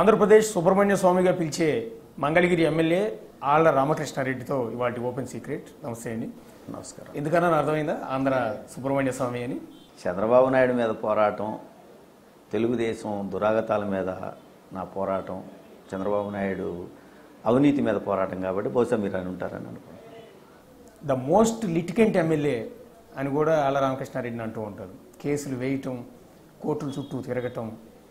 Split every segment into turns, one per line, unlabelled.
ఆంధ్రప్రదేశ్ సుబ్రహ్మణ్య స్వామిగా పిలిచే మంగళగిరి ఎమ్మెల్యే ఆళ్ల రామకృష్ణారెడ్డితో ఇవాటి ఓపెన్ సీక్రెట్ నమస్తే అండి
నమస్కారం
ఎందుకన్నా అర్థమైందా ఆంధ్ర సుబ్రహ్మణ్య స్వామి అని
చంద్రబాబు నాయుడు మీద పోరాటం తెలుగుదేశం దురాగతాల మీద నా పోరాటం చంద్రబాబు నాయుడు అవినీతి మీద పోరాటం కాబట్టి బహుశా మీరు అని ఉంటారని అనుకుంటున్నాను
ద మోస్ట్ లిటికెంట్ ఎమ్మెల్యే అని కూడా ఆళ్ల రామకృష్ణారెడ్డిని అంటూ ఉంటారు కేసులు వేయటం కోర్టుల చుట్టూ తిరగటం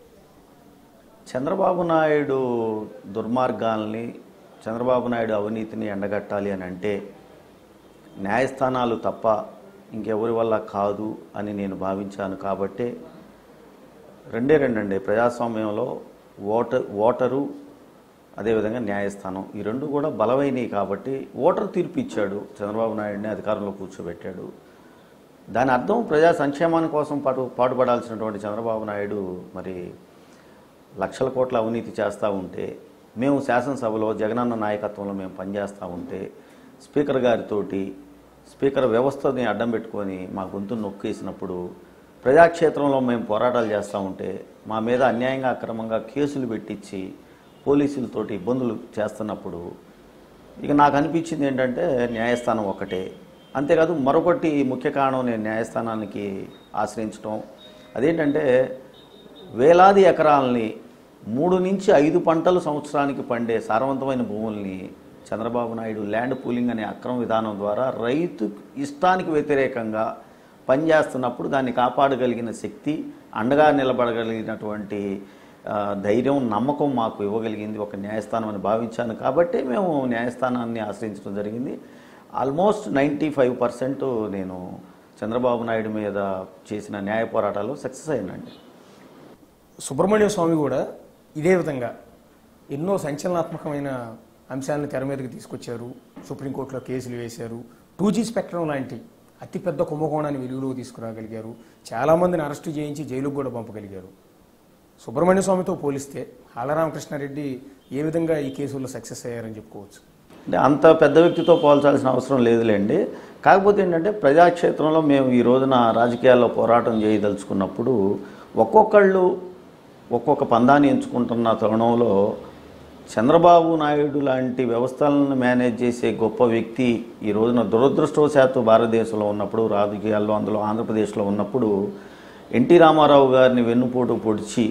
చంద్రబాబు నాయుడు దుర్మార్గాల్ని చంద్రబాబు నాయుడు అవినీతిని ఎండగట్టాలి అని అంటే న్యాయస్థానాలు తప్ప ఇంకెవరి వల్ల కాదు అని నేను భావించాను కాబట్టే రెండే రెండండి ప్రజాస్వామ్యంలో ఓటర్ ఓటరు అదేవిధంగా న్యాయస్థానం ఈ రెండు కూడా బలమైనవి కాబట్టి ఓటర్ తీర్పు ఇచ్చాడు చంద్రబాబు నాయుడిని అధికారంలో కూర్చోబెట్టాడు దాని అర్థం ప్రజా సంక్షేమాని కోసం పాటు పాటుపడాల్సినటువంటి చంద్రబాబు నాయుడు మరి లక్షల కోట్ల అవినీతి చేస్తూ ఉంటే మేము శాసనసభలో జగనన్న నాయకత్వంలో మేము పనిచేస్తూ ఉంటే స్పీకర్ గారితోటి స్పీకర్ వ్యవస్థని అడ్డం పెట్టుకొని మా గొంతును నొక్కేసినప్పుడు ప్రజాక్షేత్రంలో మేము పోరాటాలు చేస్తూ ఉంటే మా మీద అన్యాయంగా అక్రమంగా కేసులు పెట్టించి పోలీసులతోటి ఇబ్బందులు చేస్తున్నప్పుడు ఇక నాకు అనిపించింది ఏంటంటే న్యాయస్థానం ఒకటే అంతేకాదు మరొకటి ముఖ్య కారణం నేను న్యాయస్థానానికి ఆశ్రయించడం అదేంటంటే వేలాది ఎకరాలని మూడు నుంచి ఐదు పంటలు సంవత్సరానికి పండే సారవంతమైన భూముల్ని చంద్రబాబు నాయుడు ల్యాండ్ పూలింగ్ అనే అక్రమ విధానం ద్వారా రైతు ఇష్టానికి వ్యతిరేకంగా పనిచేస్తున్నప్పుడు దాన్ని కాపాడగలిగిన శక్తి అండగా నిలబడగలిగినటువంటి ఆ, ధైర్యం నమ్మకం మాకు ఇవ్వగలిగింది ఒక న్యాయస్థానం అని భావించాను కాబట్టి మేము న్యాయస్థానాన్ని ఆశ్రయించడం జరిగింది ఆల్మోస్ట్ నైంటీ ఫైవ్ పర్సెంట్ నేను చంద్రబాబు నాయుడు మీద చేసిన న్యాయ పోరాటాలు సక్సెస్ అయినండి
సుబ్రహ్మణ్య స్వామి కూడా ఇదే విధంగా ఎన్నో సంచలనాత్మకమైన అంశాలను తెర మీదకి తీసుకొచ్చారు సుప్రీంకోర్టులో కేసులు వేశారు టూ జీ స్పెక్ట్రం లాంటి అతిపెద్ద కుంభకోణాన్ని వెలుగులోకి తీసుకురాగలిగారు చాలామందిని అరెస్టు చేయించి జైలుకు కూడా పంపగలిగారు సుబ్రహ్మణ్య స్వామితో పోలిస్తే ఆలరామకృష్ణారెడ్డి ఏ విధంగా ఈ కేసుల్లో సక్సెస్ అయ్యారని చెప్పుకోవచ్చు
అంటే అంత పెద్ద వ్యక్తితో పోల్చాల్సిన అవసరం లేదులేండి కాకపోతే ఏంటంటే ప్రజాక్షేత్రంలో మేము ఈ రోజున రాజకీయాల్లో పోరాటం చేయదలుచుకున్నప్పుడు ఒక్కొక్కళ్ళు ఒక్కొక్క పందాన్ని ఎంచుకుంటున్న తరుణంలో చంద్రబాబు నాయుడు లాంటి వ్యవస్థలను మేనేజ్ చేసే గొప్ప వ్యక్తి ఈ రోజున దురదృష్టవశాత్తు భారతదేశంలో ఉన్నప్పుడు రాజకీయాల్లో అందులో ఆంధ్రప్రదేశ్లో ఉన్నప్పుడు ఎన్టీ రామారావు గారిని వెన్నుపోటు పొడిచి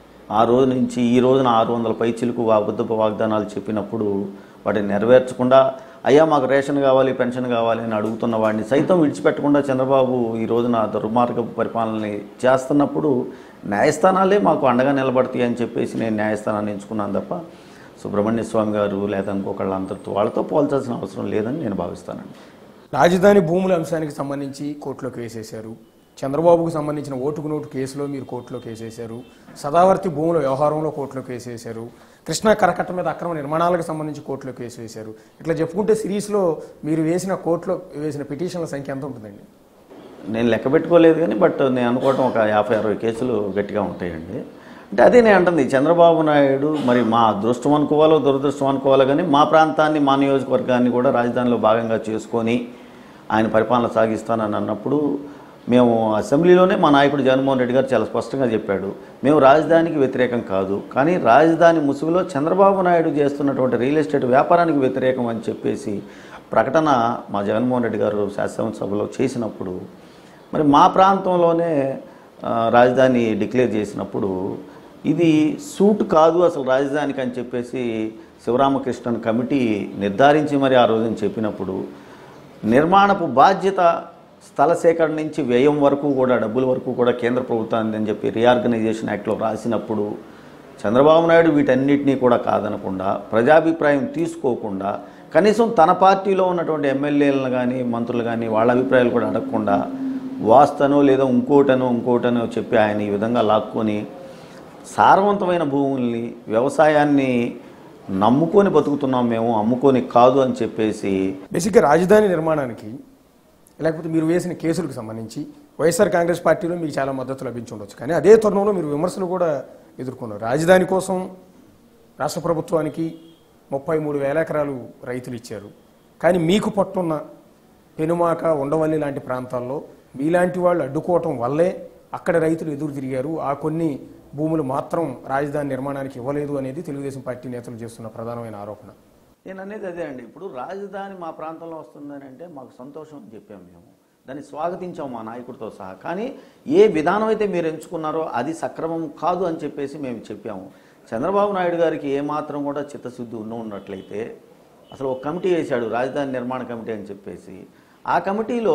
ఆ రోజు నుంచి ఈ రోజున ఆరు వందల పైచిలకు అబద్ధపు వాగ్దానాలు చెప్పినప్పుడు వాటిని నెరవేర్చకుండా అయ్యా మాకు రేషన్ కావాలి పెన్షన్ కావాలి అని అడుగుతున్న వాడిని సైతం విడిచిపెట్టకుండా చంద్రబాబు ఈ రోజున దుర్మార్గపు పరిపాలనని చేస్తున్నప్పుడు న్యాయస్థానాలే మాకు అండగా నిలబడతాయి అని చెప్పేసి నేను న్యాయస్థానాన్ని ఎంచుకున్నాను తప్ప సుబ్రహ్మణ్య స్వామి గారు లేదా ఇంకొకళ్ళ అంతటితో వాళ్ళతో పోల్చాల్సిన అవసరం లేదని నేను భావిస్తానండి
రాజధాని భూముల అంశానికి సంబంధించి కోర్టులోకి వేసేశారు చంద్రబాబుకు సంబంధించిన ఓటుకు నోటు కేసులో మీరు కోర్టులోకి వేసేశారు సదావర్తి భూముల వ్యవహారంలో కోర్టులోకి వేసేశారు కృష్ణా కరకట్ట మీద అక్రమ నిర్మాణాలకు సంబంధించి కోర్టులోకి వేసి వేశారు ఇట్లా చెప్పుకుంటే సిరీస్లో మీరు వేసిన కోర్టులో వేసిన పిటిషన్ల సంఖ్య ఎంత ఉంటుందండి
నేను లెక్క పెట్టుకోలేదు కానీ బట్ నేను అనుకోవటం ఒక యాభై అరవై కేసులు గట్టిగా ఉంటాయండి అంటే అదే నేను అంటుంది చంద్రబాబు నాయుడు మరి మా అదృష్టం అనుకోవాలో దురదృష్టం అనుకోవాలో కానీ మా ప్రాంతాన్ని మా నియోజకవర్గాన్ని కూడా రాజధానిలో భాగంగా చేసుకొని ఆయన పరిపాలన సాగిస్తానని అన్నప్పుడు మేము అసెంబ్లీలోనే మా నాయకుడు జగన్మోహన్ రెడ్డి గారు చాలా స్పష్టంగా చెప్పాడు మేము రాజధానికి వ్యతిరేకం కాదు కానీ రాజధాని ముసుగులో చంద్రబాబు నాయుడు చేస్తున్నటువంటి రియల్ ఎస్టేట్ వ్యాపారానికి వ్యతిరేకం అని చెప్పేసి ప్రకటన మా జగన్మోహన్ రెడ్డి గారు శాసనసభలో చేసినప్పుడు మరి మా ప్రాంతంలోనే ఆ, రాజధాని డిక్లేర్ చేసినప్పుడు ఇది సూట్ కాదు అసలు రాజధానికి అని చెప్పేసి శివరామకృష్ణన్ కమిటీ నిర్ధారించి మరి ఆ రోజున చెప్పినప్పుడు నిర్మాణపు బాధ్యత స్థల సేకరణ నుంచి వ్యయం వరకు కూడా డబ్బుల వరకు కూడా కేంద్ర ప్రభుత్వాన్ని అని చెప్పి రీఆర్గనైజేషన్ యాక్ట్లో రాసినప్పుడు చంద్రబాబు నాయుడు వీటన్నిటినీ కూడా కాదనకుండా ప్రజాభిప్రాయం తీసుకోకుండా కనీసం తన పార్టీలో ఉన్నటువంటి ఎమ్మెల్యేలను కానీ మంత్రులు కానీ వాళ్ళ అభిప్రాయాలు కూడా అడగకుండా వాస్తనో లేదా ఇంకోటనో ఇంకోటనో చెప్పి ఆయన ఈ విధంగా లాక్కొని సారవంతమైన భూముల్ని వ్యవసాయాన్ని నమ్ముకొని బతుకుతున్నాం మేము అమ్ముకొని కాదు అని చెప్పేసి
బేసిక్గా రాజధాని నిర్మాణానికి లేకపోతే మీరు వేసిన కేసులకు సంబంధించి వైఎస్ఆర్ కాంగ్రెస్ పార్టీలో మీకు చాలా మద్దతు లభించి ఉండొచ్చు కానీ అదే తరుణంలో మీరు విమర్శలు కూడా ఎదుర్కొన్నారు రాజధాని కోసం రాష్ట్ర ప్రభుత్వానికి ముప్పై మూడు వేల ఎకరాలు రైతులు ఇచ్చారు కానీ మీకు పట్టున్న పెనుమాక ఉండవల్లి లాంటి ప్రాంతాల్లో మీలాంటి వాళ్ళు అడ్డుకోవటం వల్లే అక్కడ రైతులు ఎదురు తిరిగారు ఆ కొన్ని భూములు మాత్రం రాజధాని నిర్మాణానికి ఇవ్వలేదు అనేది తెలుగుదేశం పార్టీ నేతలు చేస్తున్న ప్రధానమైన ఆరోపణ
నేను అనేది అదే అండి ఇప్పుడు రాజధాని మా ప్రాంతంలో వస్తుందని అంటే మాకు సంతోషం అని చెప్పాము మేము దాన్ని స్వాగతించాం మా నాయకుడితో సహా కానీ ఏ విధానం అయితే మీరు ఎంచుకున్నారో అది సక్రమం కాదు అని చెప్పేసి మేము చెప్పాము చంద్రబాబు నాయుడు గారికి ఏమాత్రం కూడా చిత్తశుద్ధి ఉన్న ఉన్నట్లయితే అసలు ఒక కమిటీ వేశాడు రాజధాని నిర్మాణ కమిటీ అని చెప్పేసి ఆ కమిటీలో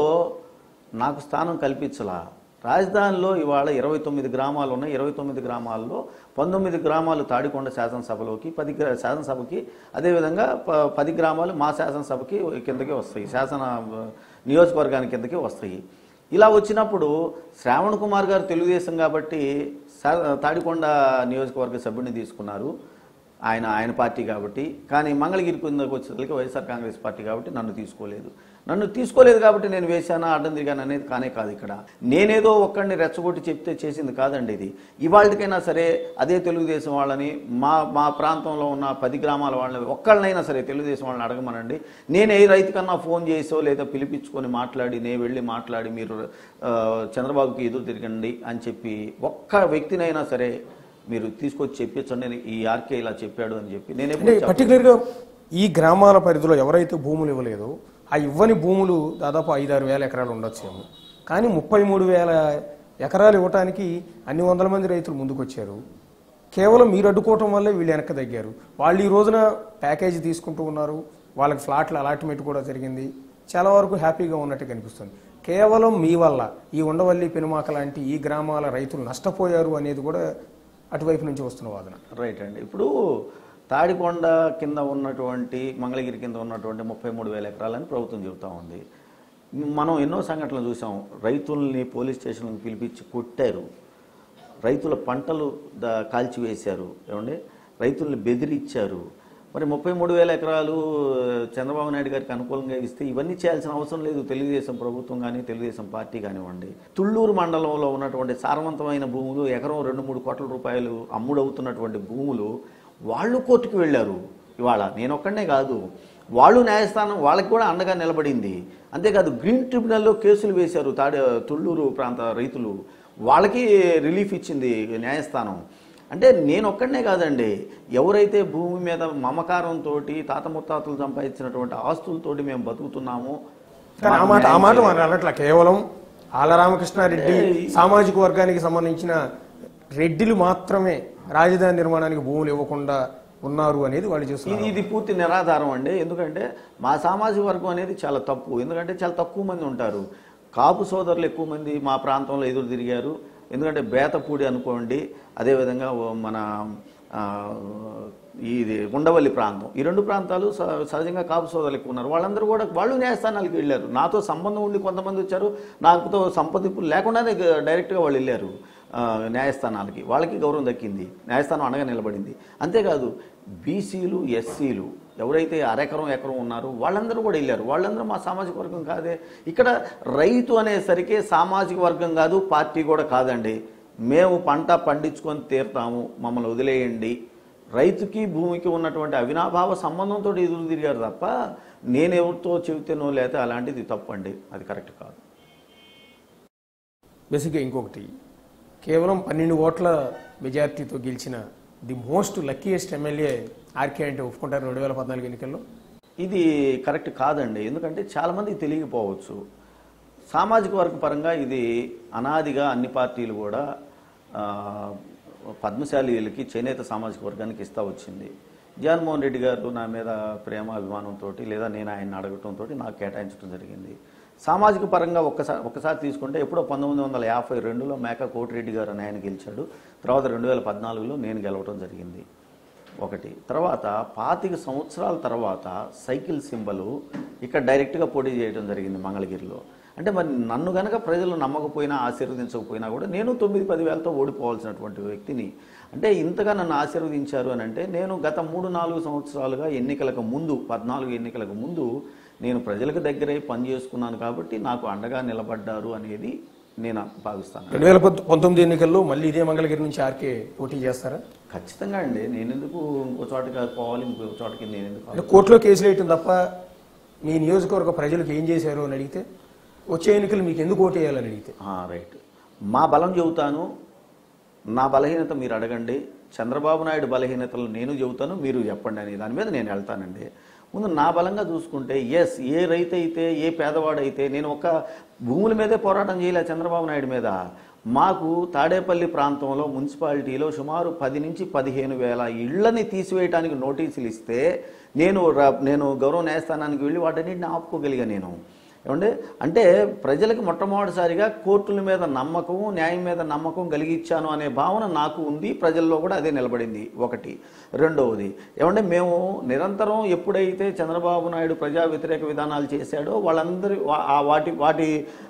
నాకు స్థానం కల్పించలా రాజధానిలో ఇవాళ ఇరవై తొమ్మిది గ్రామాలు ఉన్నాయి ఇరవై తొమ్మిది గ్రామాల్లో పంతొమ్మిది గ్రామాలు తాడికొండ శాసనసభలోకి పది గ్రా- శాసనసభకి అదేవిధంగా ప- పది గ్రామాలు మా శాసనసభకి కిందకి వస్తాయి శాసన ఆ, నియోజకవర్గానికి కిందకి వస్తాయి ఇలా వచ్చినప్పుడు శ్రావణ్ కుమార్ గారు తెలుగుదేశం కాబట్టి శా- తాడికొండ నియోజకవర్గ సభ్యుడిని తీసుకున్నారు ఆయన ఆయన పార్టీ కాబట్టి కానీ మంగళగిరి కిందకు వచ్చేసరికి వైఎస్ఆర్ కాంగ్రెస్ పార్టీ కాబట్టి నన్ను తీసుకోలేదు నన్ను తీసుకోలేదు కాబట్టి నేను వేశానా అడ్డం తిరిగాను అనేది కానే కాదు ఇక్కడ నేనేదో ఒక్కడిని రెచ్చగొట్టి చెప్తే చేసింది కాదండి ఇది ఇవాళకైనా సరే అదే తెలుగుదేశం వాళ్ళని మా మా ప్రాంతంలో ఉన్న పది గ్రామాల వాళ్ళని ఒక్కళ్ళనైనా సరే తెలుగుదేశం వాళ్ళని అడగమనండి నేను ఏ రైతు కన్నా ఫోన్ చేసో లేదా పిలిపించుకొని మాట్లాడి నేను వెళ్ళి మాట్లాడి మీరు ఆ, చంద్రబాబుకి ఎదురు తిరగండి అని చెప్పి ఒక్క వ్యక్తినైనా సరే మీరు తీసుకొచ్చి చెప్పించండి ఈ ఆర్కే ఇలా చెప్పాడు అని చెప్పి నేను
అంటే
ఎప్పుడు చెప్పను.
పర్టికులర్గా ఈ గ్రామాల పరిధిలో ఎవరైతే భూములు ఇవ్వలేదో ఆ ఇవ్వని భూములు దాదాపు ఐదారు వేల ఎకరాలు ఉండొచ్చేమో కానీ ముప్పై మూడు వేల ఎకరాలు ఇవ్వటానికి అన్ని వందల మంది రైతులు ముందుకొచ్చారు కేవలం మీరు అడ్డుకోవటం వల్లే వీళ్ళు వెనక్కి తగ్గారు వాళ్ళు ఈ రోజున ప్యాకేజీ తీసుకుంటూ ఉన్నారు వాళ్ళకి ఫ్లాట్ల అలాట్మెంట్ కూడా జరిగింది చాలా వరకు హ్యాపీగా ఉన్నట్టు కనిపిస్తుంది కేవలం మీ వల్ల ఈ ఉండవల్లి పెనుమాక లాంటి ఈ గ్రామాల రైతులు నష్టపోయారు అనేది కూడా అటువైపు నుంచి వస్తున్న వాదన
రైట్ అండి ఇప్పుడు తాడికొండ కింద ఉన్నటువంటి మంగళగిరి కింద ఉన్నటువంటి ముప్పై మూడు వేల ఎకరాలని ప్రభుత్వం చెబుతా ఉంది మనం ఎన్నో సంఘటనలు చూసాం రైతుల్ని పోలీస్ స్టేషన్లకు పిలిపించి కొట్టారు రైతుల పంటలు ద కాల్చివేశారు ఏమండి రైతుల్ని బెదిరించారు మరి ముప్పై మూడు వేల ఎకరాలు చంద్రబాబు నాయుడు గారికి అనుకూలంగా ఇస్తే ఇవన్నీ చేయాల్సిన అవసరం లేదు తెలుగుదేశం ప్రభుత్వం కానీ తెలుగుదేశం పార్టీ కానివ్వండి తుళ్ళూరు మండలంలో ఉన్నటువంటి సారవంతమైన భూములు ఎకరం రెండు మూడు కోట్ల రూపాయలు అమ్ముడవుతున్నటువంటి భూములు వాళ్ళు కోర్టుకు వెళ్ళారు ఇవాళ నేను ఒక్కడనే కాదు వాళ్ళు న్యాయస్థానం వాళ్ళకి కూడా అండగా నిలబడింది అంతేకాదు గ్రీన్ ట్రిబ్యునల్లో కేసులు వేశారు తాడే తుళ్ళూరు ప్రాంత రైతులు వాళ్ళకి రిలీఫ్ ఇచ్చింది న్యాయస్థానం అంటే నేను ఒక్కడనే కాదండి ఎవరైతే భూమి మీద మమకారంతో తాత ముత్తాతలు సంపాదించినటువంటి ఆస్తులతోటి మేము బతుకుతున్నామో
కానీ ఆ మాట ఆ మాట మనం అనట్లా కేవలం ఆల రామకృష్ణారెడ్డి సామాజిక వర్గానికి సంబంధించిన రెడ్డిలు మాత్రమే రాజధాని నిర్మాణానికి భూములు ఇవ్వకుండా ఉన్నారు అనేది వాళ్ళు
ఇది
చేస్తున్నారు
ఇది పూర్తి నిరాధారం అండి ఎందుకంటే మా సామాజిక వర్గం అనేది చాలా తప్పు ఎందుకంటే చాలా తక్కువ మంది ఉంటారు కాపు సోదరులు ఎక్కువ మంది మా ప్రాంతంలో ఎదురు తిరిగారు ఎందుకంటే బేతపూడి అనుకోండి అదేవిధంగా ఓ మన ఆ, ఇది ఉండవల్లి ప్రాంతం ఈ రెండు ప్రాంతాలు స- సహజంగా కాపు సోదరులు ఎక్కువ ఉన్నారు వాళ్ళందరూ కూడా వాళ్ళు న్యాయస్థానాలకు వెళ్ళారు నాతో సంబంధం ఉండి కొంతమంది వచ్చారు నాకుతో సంప్రదింపులు లేకుండానే గ- డైరెక్ట్గా వాళ్ళు వెళ్ళారు ఆ, న్యాయస్థానాలకి వాళ్ళకి గౌరవం దక్కింది న్యాయస్థానం అండగా నిలబడింది అంతేకాదు బీసీలు ఎస్సీలు ఎవరైతే అరెకరం ఎకరం ఉన్నారో వాళ్ళందరూ కూడా వెళ్ళారు వాళ్ళందరూ మా సామాజిక వర్గం కాదే ఇక్కడ రైతు అనేసరికి సామాజిక వర్గం కాదు పార్టీ కూడా కాదండి మేము పంట పండించుకొని తీరుతాము మమ్మల్ని వదిలేయండి రైతుకి భూమికి ఉన్నటువంటి అవినాభావ సంబంధంతో ఎదురు తిరిగారు తప్ప నేను ఎవరితో చెబితేనో లేకపోతే అలాంటిది తప్పండి అది కరెక్ట్ కాదు
బేసిక్గా ఇంకొకటి కేవలం పన్నెండు ఓట్ల మెజారిటీతో గెలిచిన the most luckiest MLA RK అంటే ఒప్పుకుంటారు రెండు వేల పద్నాలుగు ఎన్నికల్లో
ఇది కరెక్ట్ కాదండి ఎందుకంటే చాలామందికి తెలియకపోవచ్చు సామాజిక వర్గ పరంగా ఇది అనాదిగా అన్ని పార్టీలు కూడా ఆ, పద్మశాలీలకి చేనేత సామాజిక వర్గానికి ఇస్తా వచ్చింది జగన్మోహన్ రెడ్డి గారు నా మీద ప్రేమ అభిమానంతో లేదా నేను ఆయన అడగటంతో నాకు కేటాయించడం జరిగింది సామాజిక పరంగా ఒక్కసారి ఒక్కసారి తీసుకుంటే ఎప్పుడో పంతొమ్మిది వందల యాభై రెండులో మేక కోటిరెడ్డి గారు అని ఆయన గెలిచాడు తర్వాత రెండు వేల పద్నాలుగులో నేను గెలవడం జరిగింది ఒకటి తర్వాత పాతిక సంవత్సరాల తర్వాత సైకిల్ సింబలు ఇక్కడ డైరెక్ట్గా పోటీ చేయడం జరిగింది మంగళగిరిలో అంటే మరి నన్ను గనక ప్రజలు నమ్మకపోయినా ఆశీర్వదించకపోయినా కూడా నేను తొమ్మిది పది వేలతో ఓడిపోవాల్సినటువంటి వ్యక్తిని అంటే ఇంతగా నన్ను ఆశీర్వదించారు అని అంటే నేను గత మూడు నాలుగు సంవత్సరాలుగా ఎన్నికలకు ముందు పద్నాలుగు ఎన్నికలకు ముందు నేను ప్రజలకు దగ్గరై పని చేసుకున్నాను కాబట్టి నాకు అండగా నిలబడ్డారు అనేది నేను భావిస్తాను
రెండు వేల పంతొ- పంతొమ్మిది ఎన్నికల్లో మళ్ళీ ఇదే మంగళగిరి నుంచి ఆర్కే పోటీ చేస్తారా
ఖచ్చితంగా అండి నేను ఎందుకు ఇంకో చోటకి పోవాలి ఇంకో చోటకి నేను ఎందుకు
అంటే కోర్టులో కేసులు వేయటం తప్ప మీ నియోజకవర్గ ప్రజలకు ఏం చేశారు అని అడిగితే వచ్చే ఎన్నికలు మీకు ఎందుకు ఓటు వేయాలని అడిగితే
ఆ, రైట్ మా బలం చెబుతాను నా బలహీనత మీరు అడగండి చంద్రబాబు నాయుడు బలహీనతలు నేను చెబుతాను మీరు చెప్పండి అని దాని మీద నేను వెళ్తానండి ముందు నా బలంగా చూసుకుంటే ఎస్ ఏ రైతు అయితే ఏ పేదవాడైతే నేను ఒక భూముల మీదే పోరాటం చేయలే చంద్రబాబు నాయుడు మీద మాకు తాడేపల్లి ప్రాంతంలో మున్సిపాలిటీలో సుమారు పది నుంచి పదిహేను వేల ఇళ్లని తీసివేయడానికి నోటీసులు ఇస్తే నేను ర- నేను గౌరవ న్యాయస్థానానికి వెళ్ళి వాటన్నిటిని ఆపుకోగలిగా నేను ఏమంటే అంటే ప్రజలకు మొట్టమొదటిసారిగా కోర్టుల మీద నమ్మకం న్యాయం మీద నమ్మకం కలిగించాను అనే భావన నాకు ఉంది ప్రజల్లో కూడా అదే నిలబడింది ఒకటి రెండవది ఏమంటే మేము నిరంతరం ఎప్పుడైతే చంద్రబాబు నాయుడు ప్రజా వ్యతిరేక విధానాలు చేశాడో వాళ్ళందరి వా- ఆ వాటి వాటి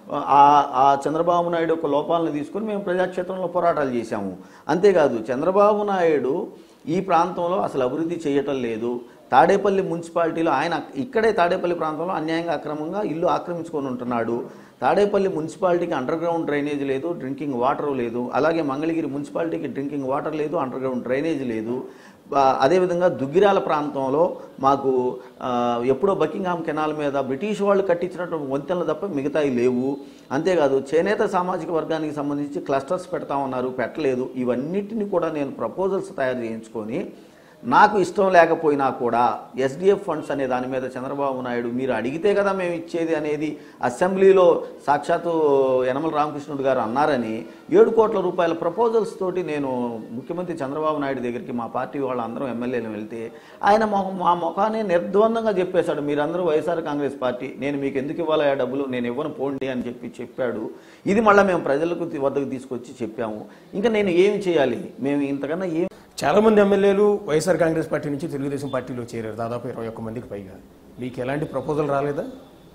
ఆ- ఆ చంద్రబాబు నాయుడు యొక్క లోపాలను తీసుకొని మేము ప్రజాక్షేత్రంలో పోరాటాలు చేశాము అంతేకాదు చంద్రబాబు నాయుడు ఈ ప్రాంతంలో అసలు అభివృద్ధి చేయటం లేదు తాడేపల్లి మున్సిపాలిటీలో ఆయన ఇక్కడే తాడేపల్లి ప్రాంతంలో అన్యాయంగా అక్రమంగా ఇల్లు ఆక్రమించుకొని ఉంటున్నాడు తాడేపల్లి మున్సిపాలిటీకి అండర్ గ్రౌండ్ డ్రైనేజ్ లేదు డ్రింకింగ్ వాటర్ లేదు అలాగే మంగళగిరి మున్సిపాలిటీకి డ్రింకింగ్ వాటర్ లేదు అండర్ గ్రౌండ్ డ్రైనేజ్ లేదు ఆ, అదేవిధంగా దుగ్గిరాల ప్రాంతంలో మాకు ఆ, ఎప్పుడో బకింగ్హామ్ కెనాల్ మీద బ్రిటిష్ వాళ్ళు కట్టించినటువంటి వంతెనలు తప్ప మిగతాయి లేవు అంతేకాదు చేనేత సామాజిక వర్గానికి సంబంధించి క్లస్టర్స్ పెడతా ఉన్నారు పెట్టలేదు ఇవన్నిటిని కూడా నేను ప్రపోజల్స్ తయారు చేయించుకొని నాకు ఇష్టం లేకపోయినా కూడా ఎస్డిఎఫ్ ఫండ్స్ అనే దాని మీద చంద్రబాబు నాయుడు మీరు అడిగితే కదా మేము ఇచ్చేది అనేది అసెంబ్లీలో సాక్షాత్తు యనమల రామకృష్ణుడు గారు అన్నారని ఏడు కోట్ల రూపాయల ప్రపోజల్స్ తోటి నేను ముఖ్యమంత్రి చంద్రబాబు నాయుడు దగ్గరికి మా పార్టీ వాళ్ళందరం ఎమ్మెల్యేలు వెళ్తే ఆయన మొహ మా ముఖాన్ని నిర్ద్వందంగా చెప్పేశాడు మీరందరూ వైఎస్ఆర్ కాంగ్రెస్ పార్టీ నేను మీకు ఎందుకు ఇవ్వాలి ఆ డబ్బులు నేను ఇవ్వను పోండి అని చెప్పి చెప్పాడు ఇది మళ్ళీ మేము ప్రజలకు తి- వద్దకు తీసుకొచ్చి చెప్పాము ఇంకా నేను ఏమి చేయాలి మేము ఇంతకన్నా ఏం
చాలా మంది ఎమ్మెల్యేలు వైఎస్ఆర్ కాంగ్రెస్ పార్టీ నుంచి తెలుగుదేశం పార్టీలో చేరారు దాదాపు ఇరవై ఒక్క మందికి పైగా మీకు ఎలాంటి ప్రపోజల్ రాలేదా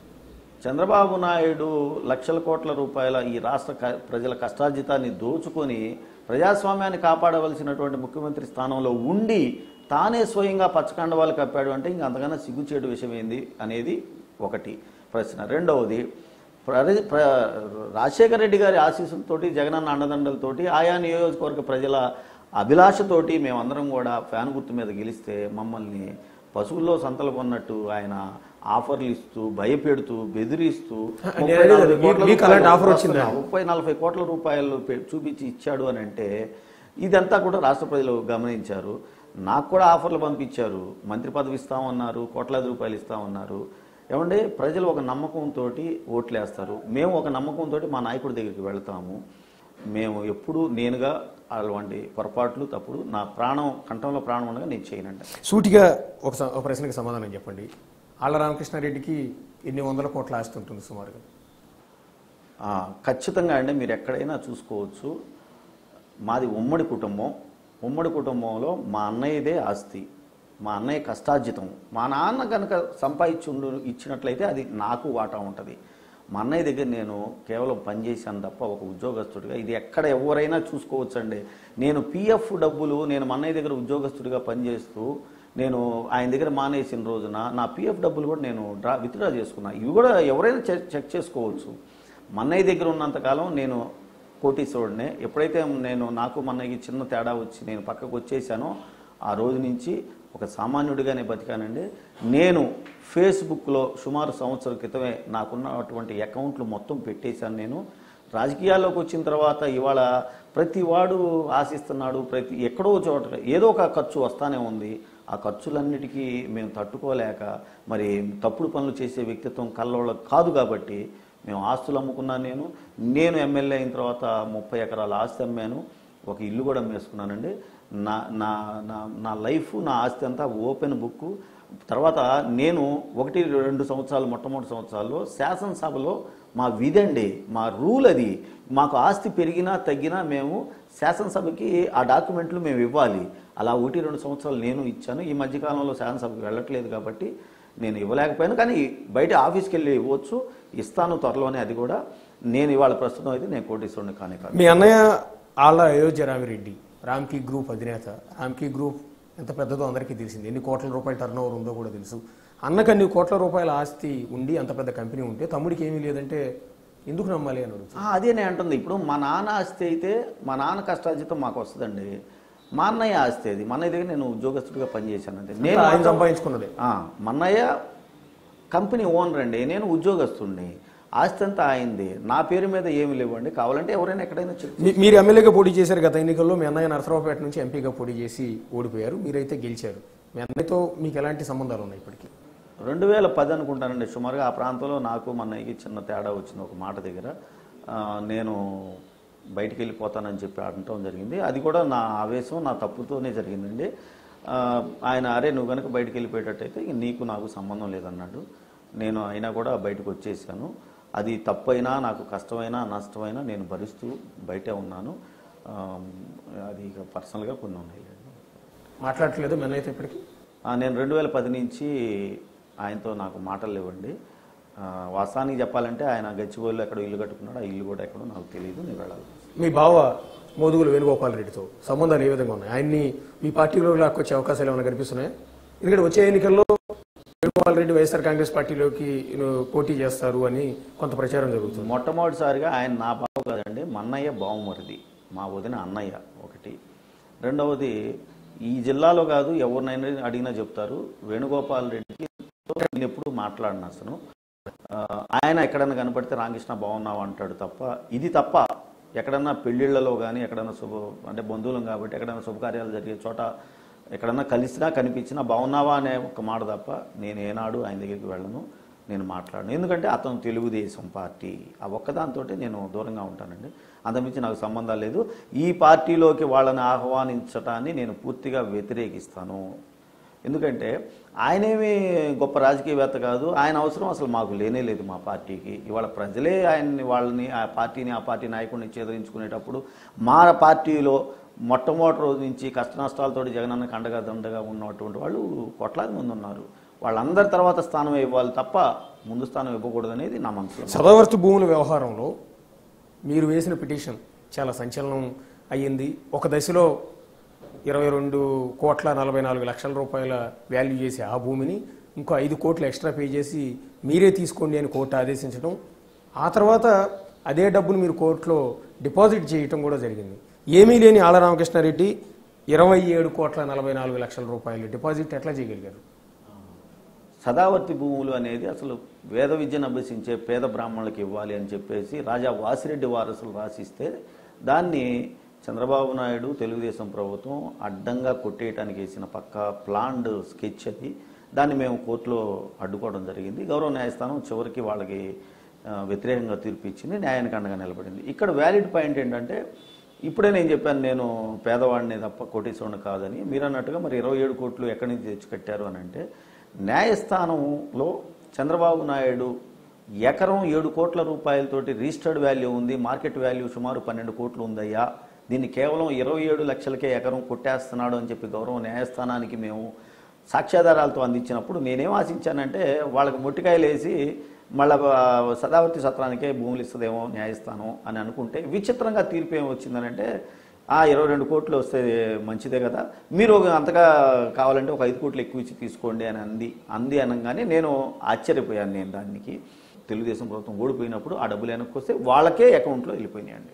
చంద్రబాబు నాయుడు లక్షల కోట్ల రూపాయల ఈ రాష్ట్ర క- ప్రజల కష్టార్జితాన్ని దోచుకొని ప్రజాస్వామ్యాన్ని కాపాడవలసినటువంటి ముఖ్యమంత్రి స్థానంలో ఉండి తానే స్వయంగా పచ్చకండవాళ్ళు కప్పాడు అంటే ఇంక అంతకన్నా సిగ్గుచేటు విషయం ఏంది అనేది ఒకటి ప్రశ్న రెండవది ప్ర- ప్ర- రాజశేఖర రెడ్డి గారి ఆశీస్సులతోటి జగనన్న అండదండలతోటి ఆయా నియోజకవర్గ ప్రజల అభిలాషతోటి మేమందరం కూడా ఫ్యాన్ గుర్తు మీద గెలిస్తే మమ్మల్ని పశువుల్లో సంతలు కొన్నట్టు ఆయన ఆఫర్లు ఇస్తూ భయపెడుతూ బెదిరిస్తూ
నేను
ముప్పై
అడిగేది
నలభై
మీ-
కోట్ల
మీకు అలాంటి
రూపాయలు
ఆఫర్ వచ్చిందా?
ముప్పై నలభై కోట్ల రూపాయలు పె- చూపించి ఇచ్చాడు అని అంటే ఇదంతా కూడా రాష్ట్ర ప్రజలు గమనించారు నాకు కూడా ఆఫర్లు పంపించారు మంత్రి పదవి ఇస్తామన్నారు కోట్లాది రూపాయలు ఇస్తామన్నారు ఏమంటే ప్రజలు ఒక నమ్మకంతో ఓట్లేస్తారు మేము ఒక నమ్మకంతో మా నాయకుడి దగ్గరికి వెళ్తాము మేము ఎప్పుడు నేనుగా అటువంటి పొరపాట్లు తప్పుడు నా ప్రాణం కంఠంలో ప్రాణం ఉండగా నేను చేయనండి
సూటిగా ఒక స- ఒక ప్రశ్నకి సమాధానం చెప్పండి ఆళ్ళ రామకృష్ణారెడ్డికి ఎన్ని వందల కోట్ల ఆస్తి ఉంటుంది సుమారుగా
ఆ, ఖచ్చితంగా అండి మీరు ఎక్కడైనా చూసుకోవచ్చు మాది ఉమ్మడి కుటుంబం ఉమ్మడి కుటుంబంలో మా అన్నయ్యదే ఆస్తి మా అన్నయ్య కష్టార్జితం మా నాన్న కనుక సంపాదించుండు ఇచ్చినట్లయితే అది నాకు వాటా ఉంటుంది మా అన్నయ్య దగ్గర నేను కేవలం పనిచేశాను తప్ప ఒక ఉద్యోగస్తుడిగా ఇది ఎక్కడ ఎవరైనా చూసుకోవచ్చండి నేను పిఎఫ్ డబ్బులు నేను మా అన్నయ్య దగ్గర ఉద్యోగస్తుడిగా పనిచేస్తూ నేను ఆయన దగ్గర మానేసిన రోజున నా పిఎఫ్ డబ్బులు కూడా నేను డ్రా విత్డ్రా చేసుకున్నా ఇవి కూడా ఎవరైనా చెక్ చెక్ చేసుకోవచ్చు మన్నయ్య దగ్గర ఉన్నంతకాలం నేను కోటీశ్వరుడినే ఎప్పుడైతే నేను నాకు మన్నయ్యకి చిన్న తేడా వచ్చి నేను పక్కకు వచ్చేసానో ఆ రోజు నుంచి ఒక సామాన్యుడిగానే బతికానండి నేను ఫేస్బుక్లో సుమారు సంవత్సరం క్రితమే నాకున్నటువంటి అకౌంట్లు మొత్తం పెట్టేశాను నేను రాజకీయాల్లోకి వచ్చిన తర్వాత ఇవాళ ప్రతి వాడు ఆశిస్తున్నాడు ప్రతి ఎక్కడో చోట ఏదో ఒక ఖర్చు వస్తానే ఉంది ఆ ఖర్చులన్నిటికీ మేము తట్టుకోలేక మరి తప్పుడు పనులు చేసే వ్యక్తిత్వం కల్లోళ్ళకి కాదు కాబట్టి మేము ఆస్తులు అమ్ముకున్నాను నేను నేను ఎమ్మెల్యే అయిన తర్వాత ముప్పై ఎకరాల ఆస్తి అమ్మాను ఒక ఇల్లు కూడా అమ్మేసుకున్నానండి నా నా నా నా లైఫ్ నా ఆస్తి అంతా ఓపెన్ బుక్ తర్వాత నేను ఒకటి రెండు సంవత్సరాలు మొట్టమొదటి సంవత్సరాల్లో శాసనసభలో మా విధండి మా రూల్ అది మాకు ఆస్తి పెరిగినా తగ్గినా మేము శాసనసభకి ఆ డాక్యుమెంట్లు మేము ఇవ్వాలి అలా ఒకటి రెండు సంవత్సరాలు నేను ఇచ్చాను ఈ మధ్యకాలంలో శాసనసభకి వెళ్ళట్లేదు కాబట్టి నేను ఇవ్వలేకపోయాను కానీ బయట ఆఫీస్కి వెళ్ళి ఇవ్వచ్చు ఇస్తాను త్వరలోనే అది కూడా నేను ఇవాళ ప్రస్తుతం అయితే నేను కోటీశ్వరుని కానే కాదు
మీ అన్నయ్య ఆళ్ళ అయోధ్య రామిరెడ్డి రామ్కి గ్రూప్ అధినేత రామ్కి గ్రూప్ ఎంత పెద్దదో అందరికీ తెలిసింది ఎన్ని కోట్ల రూపాయల టర్న్ ఓవర్ ఉందో కూడా తెలుసు అన్నకు అన్ని కోట్ల రూపాయల ఆస్తి ఉండి అంత పెద్ద కంపెనీ ఉంటే తమ్ముడికి ఏమీ లేదంటే ఎందుకు నమ్మాలి అని అడుగుతాను
ఆ, అదే నేను అంటుంది ఇప్పుడు మా నాన్న ఆస్తి అయితే మా నాన్న కష్టార్జితం మాకు వస్తుందండి మా అన్నయ్య ఆస్తి అది మా అన్నయ్య దగ్గర నేను ఉద్యోగస్తుడిగా పనిచేశాను అంతే నేను
ఆయన
మాత్రం-
సంపాదించుకున్నదే
ఆ, మా అన్నయ్య కంపెనీ ఓనర్ అండి నేను ఉద్యోగస్తుడిని ఆస్తి అంతా అయింది నా పేరు మీద ఏమి లేవండి కావాలంటే ఎవరైనా ఎక్కడైనా చెప్పు
మీ- మీరు ఎమ్మెల్యేగా పోటీ చేశారు గత ఎన్నికల్లో మీ అన్నయ్య నరసరావుపేట నుంచి ఎంపీగా పోటీ చేసి ఓడిపోయారు మీరైతే గెలిచారు మీ అన్నయ్యతో మీకు ఎలాంటి సంబంధాలు ఉన్నాయి ఇప్పటికీ
రెండు వేల పది అనుకుంటానండి సుమారుగా ఆ ప్రాంతంలో నాకు మా అన్నయ్యకి చిన్న తేడా వచ్చింది ఒక మాట దగ్గర ఆ, నేను బయటికి వెళ్ళిపోతానని చెప్పి అనటం జరిగింది అది కూడా నా ఆవేశం నా తప్పుతోనే జరిగిందండి ఆ, ఆయన అరే నువ్వు కనుక బయటికి వెళ్ళిపోయేటట్టయితే ఇక నీకు నాకు సంబంధం లేదన్నాడు నేను అయినా కూడా బయటకు వచ్చేసాను అది తప్పైనా నాకు కష్టమైనా నష్టమైనా నేను భరిస్తూ బయటే ఉన్నాను ఆ, అది ఇక పర్సనల్గా కొన్ని ఉన్నాయి
మాట్లాడట్లేదు మీ అన్నయ్యతో ఇప్పటికీ
ఆ, నేను రెండు వేల పది నుంచి ఆయనతో నాకు మాటలు లేవండి ఆ, వాస్తవానికి చెప్పాలంటే ఆయన గచ్చిబౌలిలో ఎక్కడో ఇల్లు కట్టుకున్నాడు ఆ ఇల్లు కూడా ఎక్కడో నాకు తెలియదు నేను వెళ్ళాలి
మీ బావ మోదుగులు వేణుగోపాల్ రెడ్డితో సంబంధాలు ఏ విధంగా ఉన్నాయి ఆయన్ని మీ పార్టీలో లాక్కొచ్చే అవకాశాలు ఏమైనా కనిపిస్తున్నాయా ఎందుకంటే వచ్చే ఎన్నికల్లో వేణుగోపాల్ రెడ్డి వైఎస్ఆర్ కాంగ్రెస్ పార్టీలోకి ఈయన పోటీ చేస్తారు అని కొంత ప్రచారం జరుగుతుంది
మొట్టమొదటిసారిగా ఆయన నా బావ కాదండి మన్నయ్య బావమరిది మా వదిన అన్నయ్య ఒకటి రెండవది ఈ జిల్లాలో కాదు ఎవరినైనా అడిగినా చెప్తారు వేణుగోపాల్ రెడ్డికి నేను ఎప్పుడు మాట్లాడిన అసలు ఆ, ఆయన ఎక్కడన్నా కనపడితే రామకృష్ణ బాగున్నావు అంటాడు తప్ప ఇది తప్ప ఎక్కడన్నా పెళ్ళిళ్ళలో కానీ ఎక్కడన్నా శుభ అంటే బంధువులం కాబట్టి ఎక్కడన్నా శుభకార్యాలు జరిగే చోట ఎక్కడన్నా కలిసినా కనిపించినా బాగున్నావా అనే ఒక మాట తప్ప నేను ఏనాడు ఆయన దగ్గరికి వెళ్ళను నేను మాట్లాడను ఎందుకంటే అతను తెలుగుదేశం పార్టీ ఆ ఒక్కదాంతో నేను దూరంగా ఉంటానండి అంతమించి నాకు సంబంధం లేదు ఈ పార్టీలోకి వాళ్ళని ఆహ్వానించటాన్ని నేను పూర్తిగా వ్యతిరేకిస్తాను ఎందుకంటే ఆయనేమి గొప్ప రాజకీయవేత్త కాదు ఆయన అవసరం అసలు మాకు లేనే లేదు మా పార్టీకి ఇవాళ ప్రజలే ఆయన్ని వాళ్ళని ఆ పార్టీని ఆ పార్టీ నాయకుడిని చేదరించుకునేటప్పుడు మా పార్టీలో మొట్టమొదటి రోజు నుంచి కష్ట నష్టాలతో జగనన్నకు అండగా దండగా ఉన్నటువంటి వాళ్ళు కోట్లాది మంది ఉన్నారు వాళ్ళందరి తర్వాత స్థానం ఇవ్వాలి తప్ప ముందు స్థానం ఇవ్వకూడదు అనేది నా మనసులో
సదావర్తి భూముల వ్యవహారంలో మీరు వేసిన పిటిషన్ చాలా సంచలనం అయ్యింది ఒక దశలో ఇరవై రెండు కోట్ల నలభై నాలుగు లక్షల రూపాయల వాల్యూ చేసి ఆ భూమిని ఇంకో ఐదు కోట్లు ఎక్స్ట్రా పే చేసి మీరే తీసుకోండి అని కోర్టు ఆదేశించడం ఆ తర్వాత అదే డబ్బును మీరు కోర్టులో డిపాజిట్ చేయటం కూడా జరిగింది ఏమీ లేని ఆళ్ళ రామకృష్ణారెడ్డి ఇరవై ఏడు కోట్ల నలభై నాలుగు లక్షల రూపాయలు డిపాజిట్ ఎట్లా చేయగలిగారు
సదావర్తి భూములు అనేది అసలు వేద విద్యను అభ్యసించే పేద బ్రాహ్మణులకు ఇవ్వాలి అని చెప్పేసి రాజా వాసిరెడ్డి వారసులు రాసిస్తే దాన్ని చంద్రబాబు నాయుడు తెలుగుదేశం ప్రభుత్వం అడ్డంగా కొట్టేయటానికి వేసిన పక్క ప్లాన్డ్ స్కెచ్ అది దాన్ని మేము కోర్టులో అడ్డుకోవడం జరిగింది గౌరవ న్యాయస్థానం చివరికి వాళ్ళకి ఆ, వ్యతిరేకంగా తీర్పు ఇచ్చింది న్యాయానికి అండగా నిలబడింది ఇక్కడ వ్యాలిడ్ పాయింట్ ఏంటంటే ఇప్పుడే నేను చెప్పాను నేను పేదవాడిని తప్ప కోటీశ్వరుని కాదని మీరు అన్నట్టుగా మరి ఇరవై ఏడు కోట్లు ఎక్కడి నుంచి తెచ్చి కట్టారు అని అంటే న్యాయస్థానంలో చంద్రబాబు నాయుడు ఎకరం ఏడు కోట్ల రూపాయలతోటి రిజిస్టర్డ్ వాల్యూ ఉంది మార్కెట్ వాల్యూ సుమారు పన్నెండు కోట్లు ఉందయ్యా దీన్ని కేవలం ఇరవై ఏడు లక్షలకే ఎకరం కొట్టేస్తున్నాడు అని చెప్పి గౌరవ న్యాయస్థానానికి మేము సాక్ష్యాధారాలతో అందించినప్పుడు నేనేం ఆశించానంటే వాళ్ళకి మొట్టికాయలు వేసి మళ్ళా ఆ, సదావర్తి సత్రానికే భూములు ఇస్తుందేమో న్యాయస్థానం అని అనుకుంటే విచిత్రంగా తీర్పు ఏం వచ్చిందనంటే ఆ ఇరవై రెండు కోట్లు వస్తే మంచిదే కదా మీరు ఒక అంతగా కావాలంటే ఒక ఐదు కోట్లు ఎక్కువ ఇచ్చి తీసుకోండి అని అంది అంది అనగానే నేను ఆశ్చర్యపోయాను నేను దానికి తెలుగుదేశం ప్రభుత్వం ఓడిపోయినప్పుడు ఆ డబ్బులు వెనక్కి వస్తే వాళ్ళకే అకౌంట్లో వెళ్ళిపోయినాయండి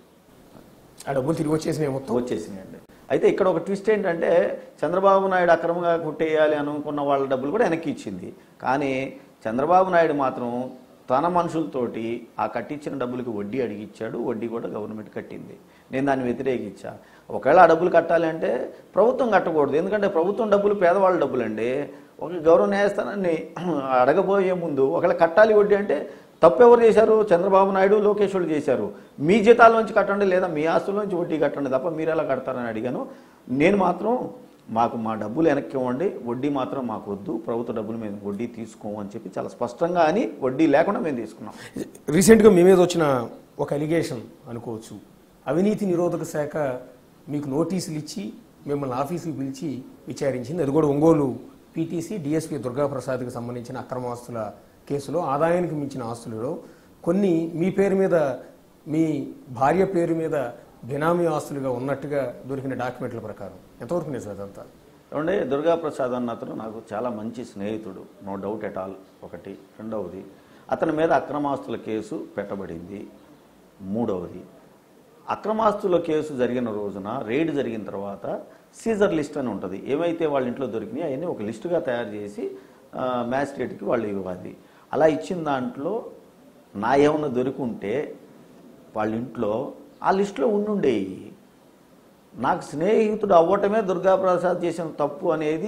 ఆ డబ్బులు తిరిగి వచ్చేసినాయి మొత్తం
వచ్చేసినాయండి అయితే ఇక్కడ ఒక ట్విస్ట్ ఏంటంటే చంద్రబాబు నాయుడు అక్రమంగా కొట్టేయాలి అనుకున్న వాళ్ళ డబ్బులు కూడా వెనక్కి ఇచ్చింది కానీ చంద్రబాబు నాయుడు మాత్రం తన మనుషులతోటి ఆ కట్టించిన డబ్బులకి వడ్డీ అడిగిచ్చాడు వడ్డీ కూడా గవర్నమెంట్ కట్టింది నేను దాన్ని వ్యతిరేకించా ఒకవేళ ఆ డబ్బులు కట్టాలి అంటే ప్రభుత్వం కట్టకూడదు ఎందుకంటే ప్రభుత్వం డబ్బులు పేదవాళ్ళ డబ్బులండి ఒక గౌరవ న్యాయస్థానాన్ని అడగబోయే ముందు ఒకవేళ కట్టాలి వడ్డీ అంటే తప్పు ఎవరు చేశారు చంద్రబాబు నాయుడు లోకేష్ వాళ్ళు చేశారు మీ జీతాల్లోంచి కట్టండి లేదా మీ ఆస్తుల్లోంచి వడ్డీ కట్టండి తప్ప మీరు ఎలా కడతారని అడిగాను నేను మాత్రం మాకు మా డబ్బులు వెనక్కి ఇవ్వండి వడ్డీ మాత్రం మాకు వద్దు ప్రభుత్వ డబ్బులు మేము వడ్డీ తీసుకోము అని చెప్పి చాలా స్పష్టంగా అని వడ్డీ లేకుండా మేము తీసుకున్నాం
రీసెంట్గా మీ మీద వచ్చిన ఒక అలిగేషన్ అనుకోవచ్చు అవినీతి నిరోధక శాఖ మీకు నోటీసులు ఇచ్చి మిమ్మల్ని ఆఫీసుకి పిలిచి విచారించింది అది కూడా ఒంగోలు పీటీసీ డిఎస్పీ దుర్గాప్రసాద్కి సంబంధించిన అక్రమాస్తుల కేసులో ఆదాయానికి మించిన ఆస్తులలో కొన్ని మీ పేరు మీద మీ భార్య పేరు మీద బినామీ ఆస్తులుగా ఉన్నట్టుగా దొరికిన డాక్యుమెంట్ల ప్రకారం ఎంతవరకు నిజం అదంతా
ఏమంటే దుర్గాప్రసాద్ అన్న అతను నాకు చాలా మంచి స్నేహితుడు నో డౌట్ ఎట్ ఆల్ ఒకటి రెండవది అతని మీద అక్రమాస్తుల కేసు పెట్టబడింది మూడవది అక్రమాస్తుల కేసు జరిగిన రోజున రేడ్ జరిగిన తర్వాత సీజర్ లిస్ట్ అని ఉంటుంది ఏవైతే వాళ్ళ ఇంట్లో దొరికినాయి అవన్నీ ఒక లిస్టుగా తయారు చేసి మ్యాజిస్ట్రేట్కి వాళ్ళు ఇవ్వాలి అలా ఇచ్చిన దాంట్లో నా ఏమన్నా దొరికింటే వాళ్ళ ఇంట్లో ఆ లిస్టులో ఉండుండేవి నాకు స్నేహితుడు అవ్వటమే దుర్గాప్రసాద్ చేసిన తప్పు అనేది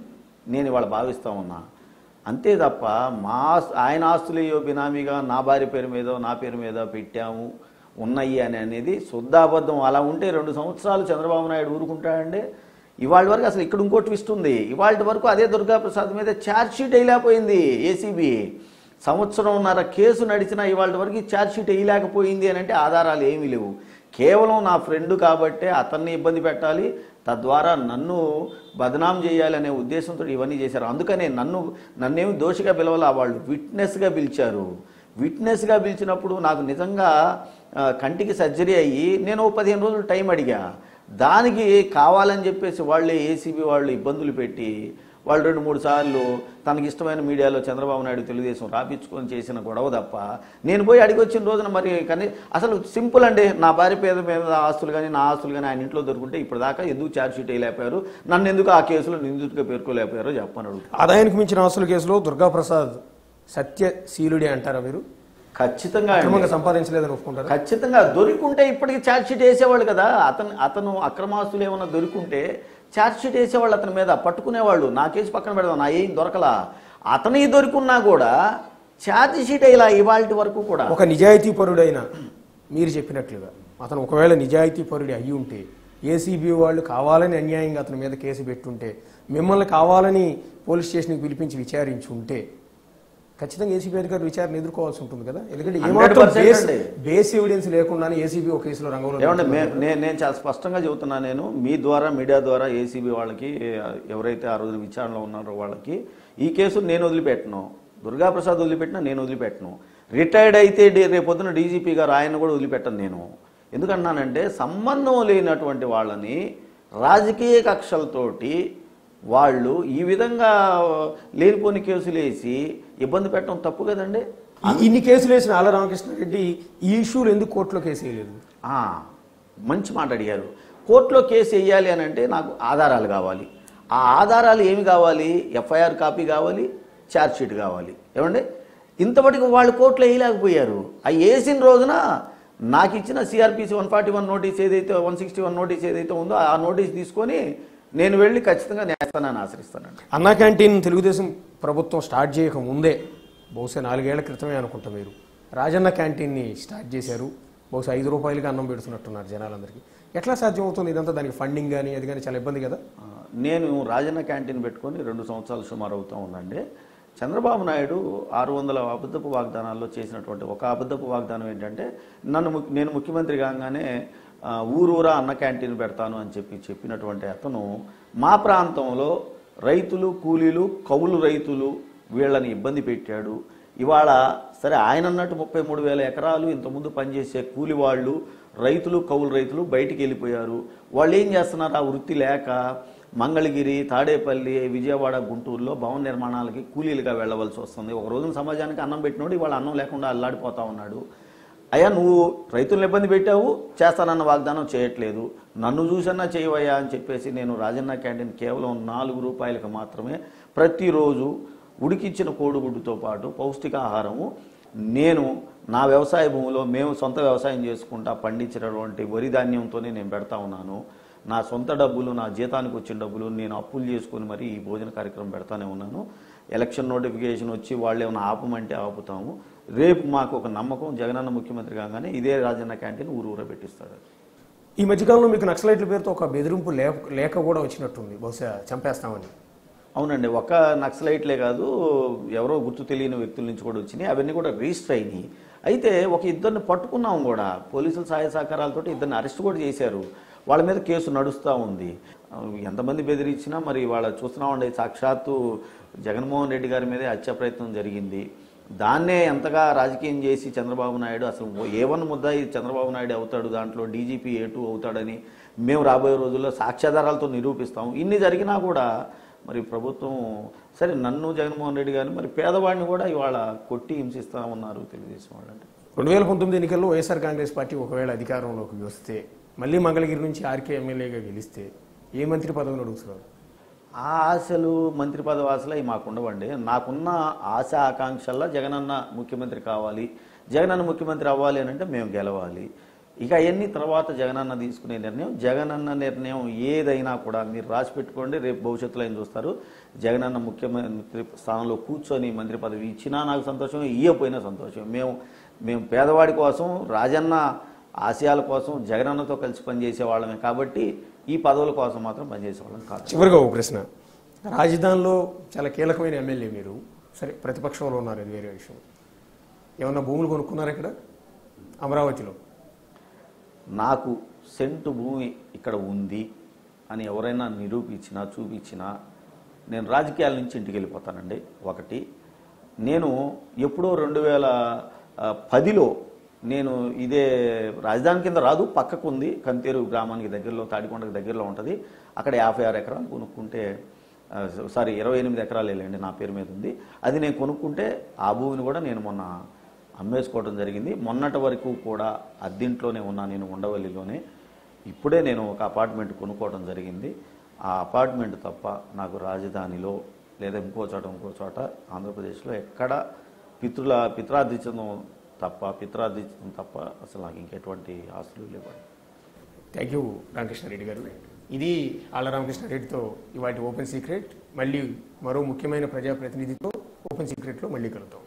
నేను ఇవాళ భావిస్తా ఉన్నా అంతే తప్ప మా ఆస్- ఆయన ఆస్తులయ్యో బినామీగా నా భార్య పేరు మీదో నా పేరు మీద పెట్టాము ఉన్నాయి అని అనేది శుద్ధాబద్ధం అలా ఉంటే రెండు సంవత్సరాలు చంద్రబాబు నాయుడు ఊరుకుంటాడండి ఇవాళ వరకు అసలు ఇక్కడ ఇంకో ట్విస్ట్ ఉంది ఇవాళ వరకు అదే దుర్గాప్రసాద్ మీద ఛార్జ్ షీట్ వేయలేకపోయింది ఏసీబీ సంవత్సరంన్నర కేసు నడిచినా ఇవాళ వరకు ఛార్జ్ షీట్ వేయలేకపోయింది అని అంటే ఆధారాలు ఏమీ లేవు కేవలం నా ఫ్రెండ్ కాబట్టే అతన్ని ఇబ్బంది పెట్టాలి తద్వారా నన్ను బదనాం చేయాలి అనే ఉద్దేశంతో ఇవన్నీ చేశారు అందుకనే నన్ను నన్నేమి దోషిగా పిలవాల వాళ్ళు విట్నెస్గా పిలిచారు విట్నెస్గా పిలిచినప్పుడు నాకు నిజంగా ఆ, కంటికి సర్జరీ అయ్యి నేను ఓ పదిహేను రోజులు టైం అడిగా దానికి కావాలని చెప్పేసి వాళ్ళే ఏసీబీ వాళ్ళు ఇబ్బందులు పెట్టి వాళ్ళు రెండు మూడు సార్లు తనకి ఇష్టమైన మీడియాలో చంద్రబాబు నాయుడు తెలుగుదేశం రాపించుకొని చేసిన గొడవ తప్ప నేను పోయి అడిగి వచ్చిన రోజున మరి కానీ అసలు సింపుల్ అండి నా భార్య పేద మీద ఆస్తులు కానీ నా ఆస్తులు కానీ ఆయన ఇంట్లో దొరుకుంటే ఇప్పుడు దాకా ఎందుకు ఛార్జ్ షీట్ వేయలేకపోయారు నన్ను ఎందుకు ఆ కేసులో నిందితుడిగా పేర్కోలేకపోయారో చెప్పని అడుగుతాను
ఆదాయానికి మించిన ఆస్తుల కేసులో దుర్గాప్రసాద్ సత్యశీలుడే అంటారా మీరు
ఖచ్చితంగా అండి.
అక్రమంగా సంపాదించలేదని ఒప్పుకుంటారా
ఖచ్చితంగా దొరికుంటే ఇప్పటికి ఛార్జ్ షీట్ వేసేవాళ్ళు కదా అతను అతను అక్రమాస్తులు ఏమన్నా దొరికుంటే ఛార్జ్ షీట్ వేసేవాళ్ళు అతని మీద పట్టుకునేవాళ్ళు నా కేసు పక్కన పెడదాం నా ఏం దొరకలా అతని దొరికున్నా కూడా ఛార్జ్ షీట్ ఇలా ఇవాళ వరకు కూడా
ఒక నిజాయితీ పరుడైన మీరు చెప్పినట్లుగా అతను ఒకవేళ నిజాయితీ పరుడి అయ్యి ఉంటే ఏసీబీ వాళ్ళు కావాలని అన్యాయంగా అతని మీద కేసు పెట్టుంటే మిమ్మల్ని కావాలని పోలీస్ స్టేషన్కి పిలిపించి విచారించి ఉంటే ఖచ్చితంగా ఏసీబీ అధికారులు విచారణ ఎదుర్కోవాల్సి ఉంటుంది కదా ఎందుకంటే
100%
ఏమాత్రం బేస్
అండి.
బేస్ ఎవిడెన్స్ లేకుండానే ఏసీబీ ఒక కేసులో రంగంలో
ఏమంటే
దిగుతున్నారు.
మే- నేను నేను చాలా స్పష్టంగా చెబుతున్నా నేను మీ ద్వారా మీడియా ద్వారా ఏసీబీ వాళ్ళకి ఎవరైతే ఆ రోజు విచారణలో ఉన్నారో వాళ్ళకి ఈ కేసు నేను వదిలిపెట్టను దుర్గాప్రసాద్ వదిలిపెట్టినా నేను వదిలిపెట్టను రిటైర్డ్ అయితే డి- రేపొద్దున డీజీపీ గారు ఆయన కూడా వదిలిపెట్టను నేను ఎందుకన్నానంటే సంబంధం లేనటువంటి వాళ్ళని రాజకీయ కక్షలతోటి వాళ్ళు ఈ విధంగా లేనిపోని కేసులు వేసి ఇబ్బంది పెట్టడం తప్పు కదండి
ఈ- ఇన్ని కేసులు వేసిన ఆల రామకృష్ణారెడ్డి ఈ ఇష్యూలు ఎందుకు కోర్టులో కేసు వేయలేదు
ఆ, మంచి మాట అడిగారు కోర్టులో కేసు వేయాలి అని అంటే నాకు ఆధారాలు కావాలి ఆ ఆధారాలు ఏమి కావాలి ఎఫ్ఐఆర్ కాపీ కావాలి ఛార్జ్ షీట్ కావాలి ఏమండి ఇంతవరకు వాళ్ళు కోర్టులో వేయలేకపోయారు ఆ వేసిన రోజున నాకు ఇచ్చిన CrPC one forty one notice ఏదైతే వన్ సిక్స్టీ వన్ నోటీస్ ఏదైతే ఉందో ఆ నోటీస్ తీసుకొని నేను వెళ్ళి ఖచ్చితంగా న్యాయస్థానాన్ని ఆశ్రయిస్తానండి
అన్నా క్యాంటీన్ తెలుగుదేశం ప్రభుత్వం స్టార్ట్ చేయక ముందే బహుశా నాలుగేళ్ల క్రితమే అనుకుంటా మీరు రాజన్న క్యాంటీన్ని స్టార్ట్ చేశారు బహుశా ఐదు రూపాయలకి అన్నం పెడుతున్నట్టున్నారు జనాలందరికీ ఎట్లా సాధ్యం అవుతుంది ఇదంతా దానికి ఫండింగ్ కానీ అది కానీ చాలా ఇబ్బంది కదా
ఆ, నేను రాజన్న క్యాంటీన్ పెట్టుకొని రెండు సంవత్సరాలు సుమారు అవుతూ ఉందండి చంద్రబాబు నాయుడు ఆరు వందల అబద్ధపు వాగ్దానాల్లో చేసినటువంటి ఒక అబద్ధపు వాగ్దానం ఏంటంటే నన్ను ము- నేను ముఖ్యమంత్రి కాగానే ఆ, ఊరూరా అన్న క్యాంటీన్ పెడతాను అని చెప్పి చెప్పినటువంటి అతను మా ప్రాంతంలో రైతులు కూలీలు కౌలు రైతులు వీళ్ళని ఇబ్బంది పెట్టాడు ఇవాళ సరే ఆయన అన్నట్టు ముప్పై మూడు వేల ఎకరాలు ఇంతకుముందు పనిచేసే కూలి వాళ్ళు రైతులు కౌలు రైతులు బయటికి వెళ్ళిపోయారు వాళ్ళు ఏం చేస్తున్నారు ఆ వృత్తి లేక మంగళగిరి తాడేపల్లి విజయవాడ గుంటూరులో భవన నిర్మాణాలకి కూలీలుగా వెళ్ళవలసి వస్తుంది ఒక రోజున సమాజానికి అన్నం పెట్టినోడు ఇవాళ అన్నం లేకుండా అల్లాడిపోతా ఉన్నాడు అయ్యా నువ్వు రైతులను ఇబ్బంది పెట్టావు చేస్తానన్న వాగ్దానం చేయట్లేదు నన్ను చూసన్నా చేయవయ్యా అని చెప్పేసి నేను రాజన్న క్యాంటీన్ కేవలం నాలుగు రూపాయలకు మాత్రమే ప్రతిరోజు ఉడికిచ్చిన కోడిగుడ్డుతో పాటు పౌష్టికాహారము నేను నా వ్యవసాయ భూమిలో మేము సొంత వ్యవసాయం చేసుకుంటా పండించినటువంటి వరి ధాన్యంతోనే నేను పెడతా ఉన్నాను నా సొంత డబ్బులు నా జీతానికి వచ్చిన డబ్బులు నేను అప్పులు చేసుకొని మరి ఈ భోజన కార్యక్రమం పెడతానే ఉన్నాను ఎలక్షన్ నోటిఫికేషన్ వచ్చి వాళ్ళు ఏమైనా ఆపమంటే ఆపుతాము రేపు మాకు ఒక నమ్మకం జగనన్న ముఖ్యమంత్రి కాగానే ఇదే రాజన్న క్యాంటీన్ ఊరు ఊర పెట్టిస్తాడు
ఈ మధ్యకాలంలో మీకు నక్సలైట్ల పేరుతో ఒక బెదిరింపు లేక లేక కూడా వచ్చినట్టుంది బహుశా చంపేస్తామని
అవునండి ఒక నక్సలైట్లే కాదు ఎవరో గుర్తు తెలియని వ్యక్తుల నుంచి కూడా వచ్చినాయి అవన్నీ కూడా రిజిస్టర్ అయినాయి అయితే ఒక ఇద్దరిని పట్టుకున్నాం కూడా పోలీసుల సహాయ సహకారాలతో ఇద్దరిని అరెస్ట్ కూడా చేశారు వాళ్ళ మీద కేసు నడుస్తూ ఉంది ఎంతమంది బెదిరించినా మరి వాళ్ళ చూస్తున్నామండి సాక్షాత్తు జగన్మోహన్ రెడ్డి గారి మీదే హత్య ప్రయత్నం జరిగింది దాన్నే ఎంతగా రాజకీయం చేసి చంద్రబాబు నాయుడు అసలు ఏ వన్ ముద్దాయి చంద్రబాబు నాయుడు అవుతాడు దాంట్లో డీజీపీ ఏ టూ అవుతాడని మేము రాబోయే రోజుల్లో సాక్ష్యాధారాలతో నిరూపిస్తాం ఇన్ని జరిగినా కూడా మరి ప్రభుత్వం సరే నన్ను జగన్మోహన్ రెడ్డి గారిని మరి పేదవాడిని కూడా ఇవాళ కొట్టి హింసిస్తా ఉన్నారు తెలుగుదేశం వాళ్ళంటే
రెండు వేల పంతొమ్మిది ఎన్నికల్లో వైఎస్ఆర్ కాంగ్రెస్ పార్టీ ఒకవేళ అధికారంలోకి వస్తే మళ్ళీ మంగళగిరి నుంచి ఆర్కే ఎమ్మెల్యేగా గెలిస్తే ఏ మంత్రి పదవిని అడుగుతున్నారు
ఆ ఆశలు మంత్రి పదవి ఆశలు అవి మాకు ఉండవండి నాకున్న ఆశ ఆకాంక్షల్లో జగనన్న ముఖ్యమంత్రి కావాలి జగనన్న ముఖ్యమంత్రి అవ్వాలి అని అంటే మేము గెలవాలి ఇక అవన్నీ తర్వాత జగనన్న తీసుకునే నిర్ణయం జగనన్న నిర్ణయం ఏదైనా కూడా మీరు రాసి పెట్టుకోండి రేపు భవిష్యత్తులో ఏం చూస్తారు జగనన్న ముఖ్యమంత్రి స్థానంలో కూర్చొని మంత్రి పదవి ఇచ్చినా నాకు సంతోషం ఇయ్యపోయినా సంతోషం మేము మేము పేదవాడి కోసం రాజన్న ఆశయాల కోసం జగనన్నతో కలిసి పనిచేసే వాళ్ళమే కాబట్టి ఈ పదవుల కోసం మాత్రం పనిచేసే వాళ్ళం కాదు
చివరిగా ఒక ప్రశ్న రాజధానిలో చాలా కీలకమైన ఎమ్మెల్యే మీరు సరే ప్రతిపక్షంలో ఉన్నారు అది వేరే విషయం ఏమన్నా భూములు కొనుక్కున్నారా ఇక్కడ అమరావతిలో
నాకు సెంటు భూమి ఇక్కడ ఉంది అని ఎవరైనా నిరూపించినా చూపించినా నేను రాజకీయాల నుంచి ఇంటికి వెళ్ళిపోతానండి ఒకటి నేను ఎప్పుడో రెండు వేల ఆ, పదిలో నేను ఇదే రాజధాని కింద రాదు పక్కకు ఉంది కంతేరు గ్రామానికి దగ్గరలో తాడికొండకి దగ్గరలో ఉంటుంది అక్కడ యాభై ఆరు ఎకరాలు కొనుక్కుంటే ఆ, సారీ ఇరవై ఎనిమిది ఎకరాలు వెళ్ళండి నా పేరు మీద ఉంది అది నేను కొనుక్కుంటే ఆ భూమిని కూడా నేను మొన్న అమ్మేసుకోవడం జరిగింది మొన్నటి వరకు కూడా అద్దీంట్లోనే ఉన్నా నేను ఉండవల్లిలోనే ఇప్పుడే నేను ఒక అపార్ట్మెంట్ కొనుక్కోవడం జరిగింది ఆ అపార్ట్మెంట్ తప్ప నాకు రాజధానిలో లేదా ఇంకో చోట ఇంకో చోట ఆంధ్రప్రదేశ్లో ఎక్కడ పితృల పిత్రార్జితం తప్ప పిత్రార్జితం తప్ప అసలు నాకు ఇంకెటువంటి ఆస్తులు లేవండి
థ్యాంక్ యూ రామకృష్ణారెడ్డి గారు ఇది ఆళ్ళ రామకృష్ణారెడ్డితో ఇవాటి ఓపెన్ సీక్రెట్ మళ్ళీ మరో ముఖ్యమైన ప్రజాప్రతినిధితో ఓపెన్ సీక్రెట్లో మళ్ళీ కలుద్దాం